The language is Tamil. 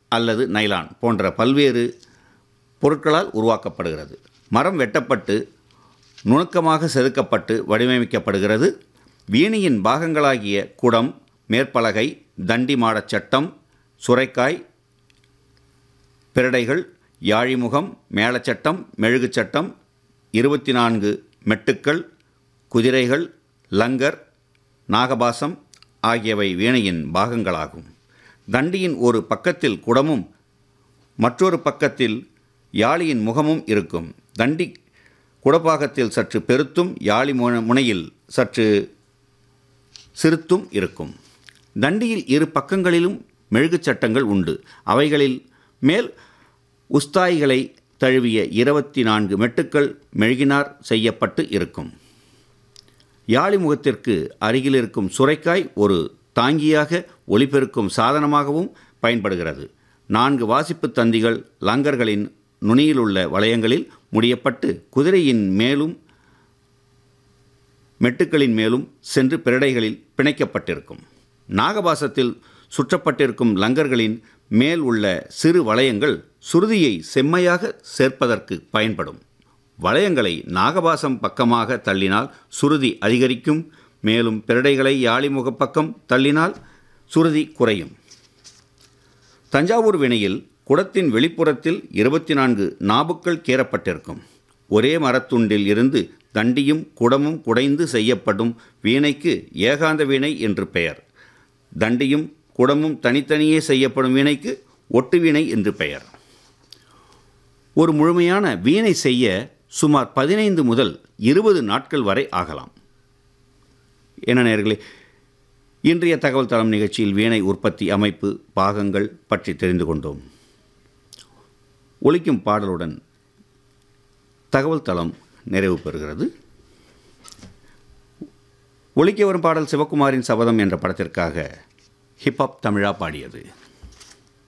அல்லது நைலான் போன்ற பல்வேறு பொருட்களால் உருவாக்கப்படுகிறது மரம் வெட்டப்பட்டு நுணுக்கமாக செதுக்கப்பட்டு வடிவமைக்கப்படுகிறது வீணையின் பாகங்களாகிய குடம் மேற்பலகை தண்டி மாடச் சட்டம் சுரைக்காய் பிரடைகள் யாழிமுகம் மேளச்சட்டம் மெழுகுச் சட்டம் இருபத்தி நான்கு மெட்டுக்கள் குதிரைகள் லங்கர் நாகபாசம் ஆகியவை வீணையின் பாகங்களாகும் தண்டியின் ஒரு பக்கத்தில் குடமும் மற்றொரு பக்கத்தில் யாழியின் முகமும் இருக்கும் தண்டி குடப்பாகத்தில் சற்று பெருத்தும் யாழி முன- முனையில் சற்று சிறுத்தும் இருக்கும் தண்டியில் இரு பக்கங்களிலும் மெழுகுச் சட்டங்கள் உண்டு அவைகளில் மேல் உஸ்தாய்களை தழுவிய இருபத்தி நான்கு மெட்டுக்கள் மெழுகினார் செய்யப்பட்டு இருக்கும் யாழி முகத்திற்கு அருகில் இருக்கும் சுரைக்காய் ஒரு தாங்கியாக ஒளிபெருக்கும் சாதனமாகவும் பயன்படுகிறது நான்கு வாசிப்பு தந்திகள் லங்கர்களின் நுனியிலுள்ள வளையங்களில் முடியப்பட்டு குதிரையின் மேலும் மெட்டுக்களின் மேலும் சென்று பிரடைகளில் பிணைக்கப்பட்டிருக்கும் நாகபாசத்தில் சுற்றப்பட்டிருக்கும் லங்கர்களின் மேல் உள்ள சிறு வளையங்கள் சுருதியை செம்மையாக சேர்ப்பதற்கு பயன்படும் வளையங்களை நாகபாசம் பக்கமாக தள்ளினால் சுருதி அதிகரிக்கும் மேலும் பிரடைகளை யாழிமுக பக்கம் தள்ளினால் சுருதி குறையும் தஞ்சாவூர் வினையில் குடத்தின் வெளிப்புறத்தில் இருபத்தி நான்கு நாபுக்கள் கீறப்பட்டிருக்கும் ஒரே மரத்துண்டில் இருந்து தண்டியும் குடமும் குடைந்து செய்யப்படும் வீணைக்கு ஏகாந்த வீணை என்று பெயர் தண்டியும் குடமும் தனித்தனியே செய்யப்படும் வீணைக்கு ஒட்டு வீணை என்று பெயர் ஒரு முழுமையான வீணை செய்ய சுமார் பதினைந்து முதல் இருபது நாட்கள் வரை ஆகலாம் என்ன நேர்களே இன்றைய தகவல் தளம் நிகழ்ச்சியில் வீணை உற்பத்தி அமைப்பு பாகங்கள் பற்றி தெரிந்து கொண்டோம் ஒலிக்கும் பாடலுடன் தகவல் தளம் நிறைவு பெறுகிறது ஒலிக்க வரும் பாடல் சிவகுமாரின் சபதம் என்ற படத்திற்காக ஹிப்ஹாப் தமிழா பாடியது